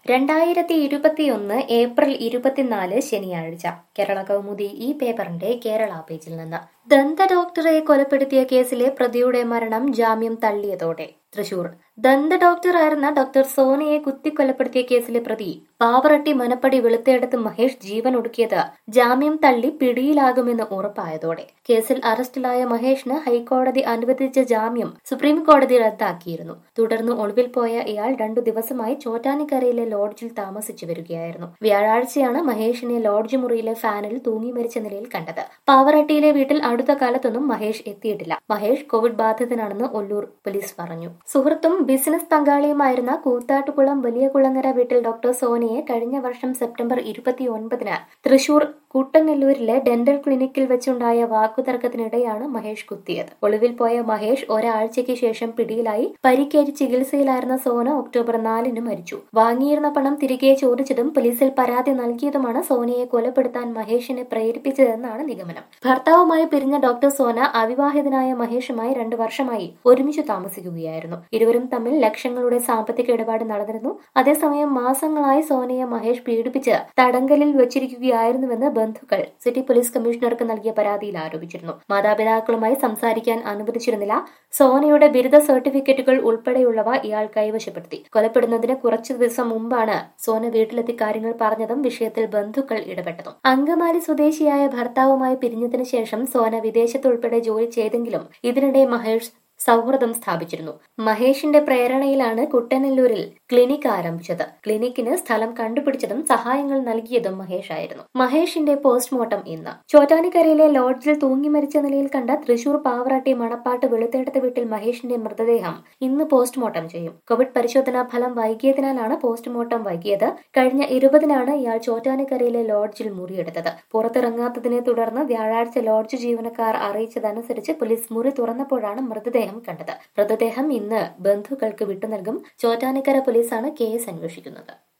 രണ്ടായിരത്തി ഇരുപത്തിയൊന്ന് ഏപ്രിൽ ഇരുപത്തിനാല് ശനിയാഴ്ച കേരള കൗമുദി ഈ പേപ്പറിന്റെ കേരള പേജിൽ നിന്ന് ദന്ത ഡോക്ടറെ കൊലപ്പെടുത്തിയ കേസിലെ പ്രതിയുടെ മരണം ജാമ്യം തള്ളിയതോടെ തൃശൂർ ദന്ത ഡോക്ടറായിരുന്ന ഡോക്ടർ സോനയെ കുത്തിക്കൊലപ്പെടുത്തിയ കേസിലെ പ്രതി പാവറട്ടി മനപ്പടി വെളുത്തേടത്ത് മഹേഷ് ജീവൻ ഒടുക്കിയത് ജാമ്യം തള്ളി പിടിയിലാകുമെന്ന് ഉറപ്പായതോടെ കേസിൽ അറസ്റ്റിലായ മഹേഷിന് ഹൈക്കോടതി അനുവദിച്ച ജാമ്യം സുപ്രീം കോടതി റദ്ദാക്കിയിരുന്നു തുടർന്ന് ഒളിവിൽ പോയ ഇയാൾ രണ്ടു ദിവസമായി ചോറ്റാനിക്കരയിലെ ലോഡ്ജിൽ താമസിച്ചു വരികയായിരുന്നു വ്യാഴാഴ്ചയാണ് മഹേഷിനെ ലോഡ്ജ് മുറിയിലെ ഫാനിൽ തൂങ്ങി മരിച്ച നിലയിൽ കണ്ടത് പാവറട്ടിയിലെ വീട്ടിൽ അടുത്ത കാലത്തൊന്നും മഹേഷ് എത്തിയിട്ടില്ല മഹേഷ് കോവിഡ് ബാധിതനാണെന്ന് ഒല്ലൂർ പോലീസ് പറഞ്ഞു സുഹൃത്തും ബിസിനസ് പങ്കാളിയുമായിരുന്ന കൂത്താട്ടുകുളം വലിയ കുളങ്ങര വീട്ടിൽ ഡോക്ടർ സോനിയെ കഴിഞ്ഞ വർഷം സെപ്റ്റംബർ ഇരുപത്തിയൊൻപതിന് തൃശൂർ കുട്ടനെല്ലൂരിലെ ഡെന്റൽ ക്ലിനിക്കിൽ വെച്ചുണ്ടായ വാക്കുതർക്കത്തിനിടെയാണ് മഹേഷ് കുത്തിയത് ഒളിവിൽ പോയ മഹേഷ് ഒരാഴ്ചയ്ക്ക് ശേഷം പിടിയിലായി പരിക്കേറ്റ് ചികിത്സയിലായിരുന്ന സോന ഒക്ടോബർ നാലിന് മരിച്ചു വാങ്ങിയിരുന്ന പണം തിരികെ ചോദിച്ചതും പോലീസിൽ പരാതി നൽകിയതുമാണ് സോനയെ കൊലപ്പെടുത്താൻ മഹേഷിനെ പ്രേരിപ്പിച്ചതെന്നാണ് നിഗമനം ഭർത്താവുമായി പിരിഞ്ഞ ഡോക്ടർ സോന അവിവാഹിതനായ മഹേഷുമായി രണ്ടു വർഷമായി ഒരുമിച്ച് താമസിക്കുകയായിരുന്നു ഇരുവരും തമ്മിൽ ലക്ഷങ്ങളുടെ സാമ്പത്തിക ഇടപാട് നടന്നിരുന്നു അതേസമയം മാസങ്ങളായി സോനയെ മഹേഷ് പീഡിപ്പിച്ച് തടങ്കലിൽ വെച്ചിരിക്കുകയായിരുന്നുവെന്ന് ബന്ധുക്കൾ സിറ്റി പോലീസ് കമ്മീഷണർക്ക് നൽകിയ പരാതിയിൽ ആരോപിച്ചിരുന്നു മാതാപിതാക്കളുമായി സംസാരിക്കാൻ അനുവദിച്ചിരുന്നില്ല സോനയുടെ ബിരുദ സർട്ടിഫിക്കറ്റുകൾ ഉൾപ്പെടെയുള്ളവ ഇയാൾ കൈവശപ്പെടുത്തി കൊലപ്പെടുന്നതിന് കുറച്ചു ദിവസം മുമ്പാണ് സോന വീട്ടിലെത്തി കാര്യങ്ങൾ പറഞ്ഞതും വിഷയത്തിൽ ബന്ധുക്കൾ ഇടപെട്ടതും അങ്കമാലി സ്വദേശിയായ ഭർത്താവുമായി പിരിഞ്ഞതിനു ശേഷം സോന വിദേശത്തുൾപ്പെടെ ജോലി ചെയ്തെങ്കിലും ഇതിനിടെ മഹേഷ് സൗഹൃദം സ്ഥാപിച്ചിരുന്നു മഹേഷിന്റെ പ്രേരണയിലാണ് കുട്ടനെല്ലൂരിൽ ക്ലിനിക് ആരംഭിച്ചത് ക്ലിനിക്കിന് സ്ഥലം കണ്ടുപിടിച്ചതും സഹായങ്ങൾ നൽകിയതും മഹേഷ് ആയിരുന്നു മഹേഷിന്റെ പോസ്റ്റ്മോർട്ടം ഇന്ന് ചോറ്റാനിക്കരയിലെ ലോഡ്ജിൽ തൂങ്ങി മരിച്ച നിലയിൽ കണ്ട തൃശൂർ പാവറാട്ടി മണപ്പാട്ട് വെളുത്തേടത്ത് വീട്ടിൽ മഹേഷിന്റെ മൃതദേഹം ഇന്ന് പോസ്റ്റ്മോർട്ടം ചെയ്യും കോവിഡ് പരിശോധനാ ഫലം വൈകിയതിനാലാണ് പോസ്റ്റ്മോർട്ടം വൈകിയത് കഴിഞ്ഞ ഇരുപതിനാണ് ഇയാൾ ചോറ്റാനിക്കരയിലെ ലോഡ്ജിൽ മുറിയെടുത്തത് പുറത്തിറങ്ങാത്തതിനെ തുടർന്ന് വ്യാഴാഴ്ച ലോഡ്ജ് ജീവനക്കാർ അറിയിച്ചതനുസരിച്ച് പോലീസ് മുറി തുറന്നപ്പോഴാണ് മൃതദേഹം കണ്ടത് മൃതദേഹം ഇന്ന് ബന്ധുക്കൾക്ക് വിട്ടുനൽകും ചോറ്റാനിക്കര പോലീസാണ് കേസ് അന്വേഷിക്കുന്നത്